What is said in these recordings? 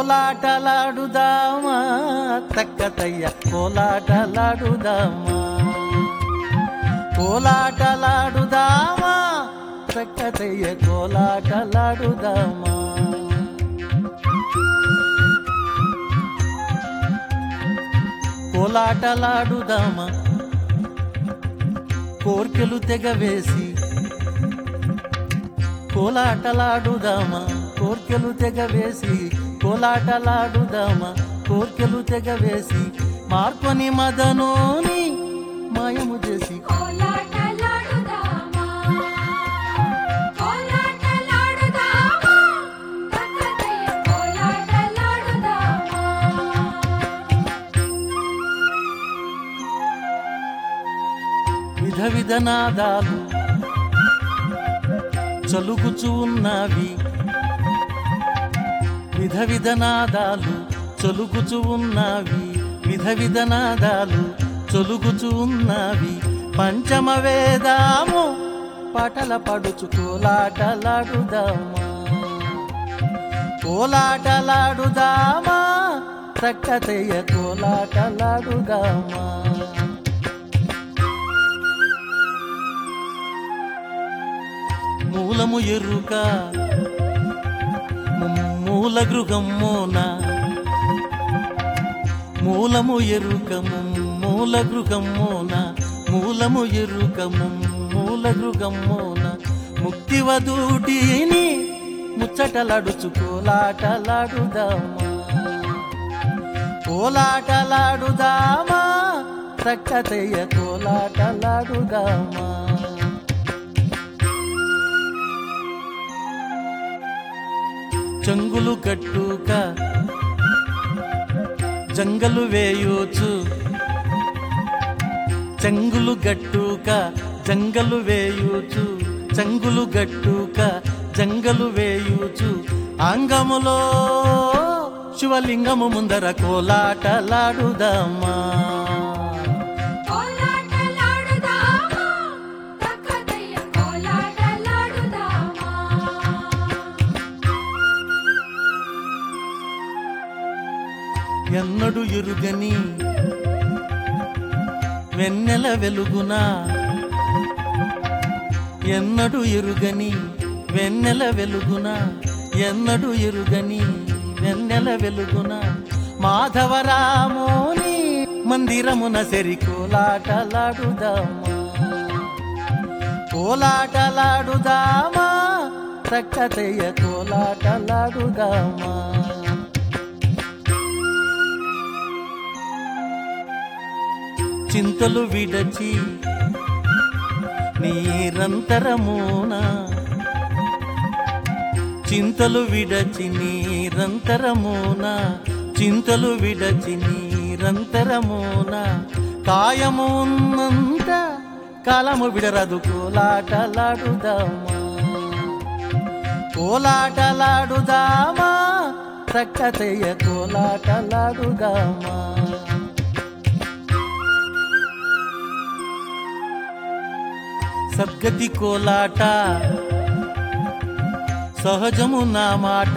కోలాటలాడుదామా తక్కతయ్య కోలాటలాడుదామా కోలాటలాడుదామా తక్కతయ్య కోలాటలాడుదామా కోలాటలాడుదామా కోర్కెలు తెగవేసి కోలాటలాడుదామా కోర్కెలు తెగవేసి కోలాటలాడుదామా కోర్కెలు తెగవేసి మార్కొని మదనోని మాయము చేసి కోలాటలాడుదామా కోలాటలాడుదామా తక్కతయ్య కోలాటలాడుదామా విధ విధనాదాలు చలుగుచూ ఉన్నవి విధ విధనాదాలు చొలుగుచూ ఉన్నవి విధ విధనాదాలు చొలుగుచూ ఉన్నవి పంచమ వేదాము పాటల పడుచు కోలాటలాడుదామా కోలాటలాడుదామా తక్కతయ్య కోలాటలాడుదామా మూలము ఎరుక మూల గృహమ్మోన మూలము ఎరుకము మూల గృహమ్మోన మూలము ఎరుకము మూల గృహమ్మోన ముక్తి వదూటిని ముచ్చటలాడుచు కోలాటలాడుదామా కోలాటలాడుదామా తక్కతయ్య కోలాటలాడుదామా చెంగులు కట్టుక జంగలు వేయోచు చెంగులు గట్టుక జంగలు వేయుచు చెంగులు గట్టుక జంగలు వేయుచు అంగములో శివలింగము ముందర కోలాటలాడుదామా కోలాటలాడుదామా తక్కతయ్య కోలాటలాడుదామా ఎన్నడు ఎరుగని వెన్నెల వెలుగున ఎన్నడు ఎరుగని వెన్నెల వెలుగున ఎన్నడు ఎరుగని వెన్నెల వెలుగున మాధవరామోని మందిరమున సెరి కోలాటలాడుదామా కోలాటలాడుదామా తక్కతయ్య కోలాటలాడుదామా చింతలు విడచి నిరంతరమున చింతలు విడచి నిరంతరమున చింతలు విడచి నిరంతరమున కాయము ఉన్నంత కాలము విడరదు కోలాటలాడుదామా కోలాటలాడుదామా తక్కతయ్య కోలాటలాడుదామా సద్గతి కోలాట సహజము నా మాట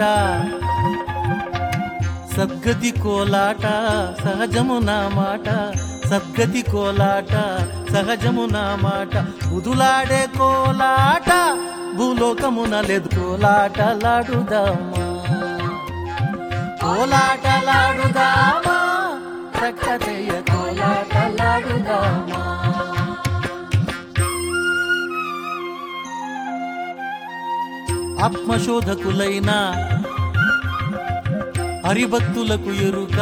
సద్గతి కోలాట సహజము నా మాట సద్గతి కోలాట సహజము నా మాట ఉదులాడే కోలాట భూలోకమున లేదు కోలాటలాడుదామా కోలాటలాడుదామా చక్కతయ్య కోలాటలాడుదామా ఆత్మశోధకులైన హరిభక్తులకు ఎరుక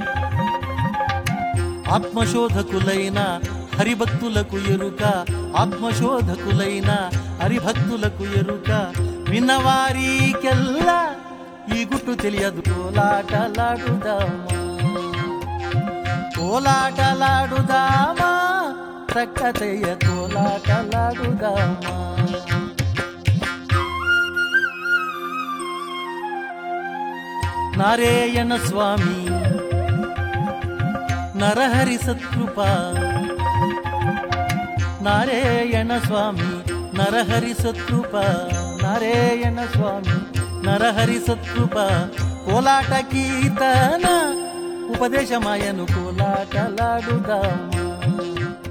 ఆత్మశోధకులైన హరిభక్తులకు ఎరుక ఆత్మశోధకులైన హరిభక్తులకు ఎరుక విన్నవారికెల్లా ఈ గుట్టు తెలియదు కోలాటలాడుదామా కోలాటలాడుదామా చక్కతయ్య కోలాటలాడుదామా నారాయణ స్వామి నరహరి సత్కృప నారాయణ స్వామి నరహరి సత్కృప నారాయణ స్వామి నరహరి సత్కృప కోలాట కీర్తన ఉపదేశమాయను కోలాటలాడుదామా